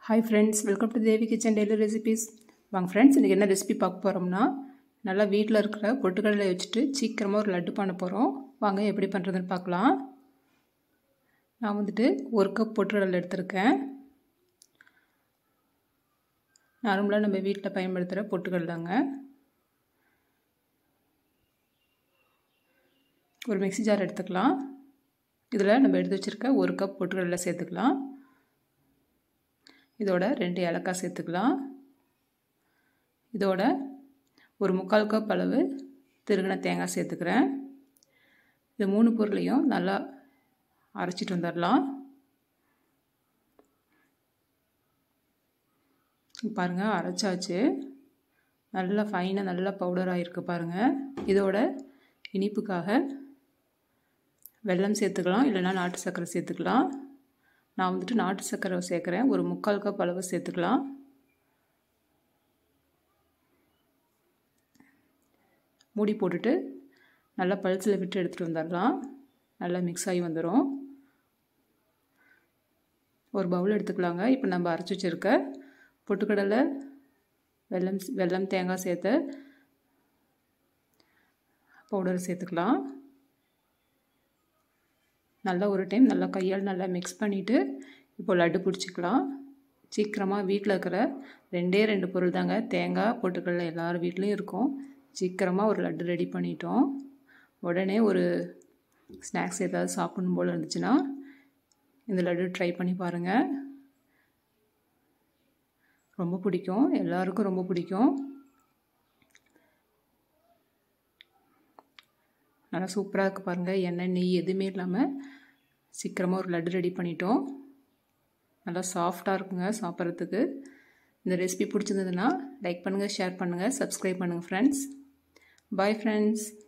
hi friends welcome to Devi kitchen daily recipes வாங்க friends இன்றைக்கி என்ன ரெசிபி பார்க்க போகிறோம்னா நல்லா வீட்டில் இருக்கிற பொட்டுக்கடலை வச்சுட்டு சீக்கிரமாக ஒரு லட்டு பண்ண போகிறோம் வாங்க எப்படி பண்ணுறதுன்னு பார்க்கலாம் நான் வந்துட்டு ஒரு கப் பொட்டுக்கடலை எடுத்திருக்கேன் நார்மலாக நம்ம வீட்டில் பயன்படுத்துகிற பொட்டுக்கடலைங்க ஒரு மிக்சி ஜார் எடுத்துக்கலாம் இதில் நம்ம எடுத்து வச்சுருக்க ஒரு கப் பொட்டுக்கடலை சேர்த்துக்கலாம் இதோட ரெண்டு ஏலக்காய் சேர்த்துக்கலாம் இதோட ஒரு முக்கால் கப் அளவு திருகின தேங்காய் சேர்த்துக்கிறேன் இது மூணு பொருளையும் நல்லா அரைச்சிட்டு வந்துடலாம் பாருங்கள் அரைச்சாச்சு நல்லா ஃபைனாக நல்லா பவுடர் ஆகிருக்கு பாருங்கள் இதோட இனிப்புக்காக வெல்லம் சேர்த்துக்கலாம் இல்லைனா நாட்டு சர்க்கரை சேர்த்துக்கலாம் நான் வந்துட்டு நாட்டு சர்க்கரை சேர்க்குறேன் ஒரு முக்கால் கப் அளவு சேர்த்துக்கலாம் மூடி போட்டுட்டு நல்லா பல்சில் விட்டு எடுத்துகிட்டு வந்துடலாம் நல்லா மிக்ஸ் ஆகி வந்துடும் ஒரு பவுல் எடுத்துக்கலாங்க இப்போ நம்ம அரைச்சி வச்சுருக்க பொட்டுக்கடலை வெல்லம் வெல்லம் தேங்காய் சேர்த்து பவுடர் சேர்த்துக்கலாம் நல்லா ஒரு டைம் நல்லா கையால் நல்லா மிக்ஸ் பண்ணிவிட்டு இப்போ லட்டு பிடிச்சிக்கலாம் சீக்கிரமாக வீட்டில் இருக்கிற ரெண்டே ரெண்டு பொருள் தாங்க தேங்காய் பொட்டுக்கடலை எல்லார் வீட்லேயும் இருக்கும் சீக்கிரமாக ஒரு லட்டு ரெடி பண்ணிட்டோம் உடனே ஒரு ஸ்நாக்ஸ் ஏதாவது சாப்பிடணும் போல் இருந்துச்சுன்னா இந்த லட்டு ட்ரை பண்ணி பாருங்கள் ரொம்ப பிடிக்கும் எல்லாருக்கும் ரொம்ப பிடிக்கும் நல்லா சூப்பராக இருக்குது பாருங்கள் எண்ணெய் நெய் எதுவுமே இல்லாமல் சீக்கிரமாக ஒரு லட்டு ரெடி பண்ணிட்டோம் நல்லா சாஃப்டாக இருக்குங்க சாப்பிட்றதுக்கு இந்த ரெசிபி பிடிச்சிருந்ததுன்னா லைக் பண்ணுங்கள் ஷேர் பண்ணுங்கள் சப்ஸ்கிரைப் பண்ணுங்கள் ஃப்ரெண்ட்ஸ் பாய் ஃப்ரெண்ட்ஸ்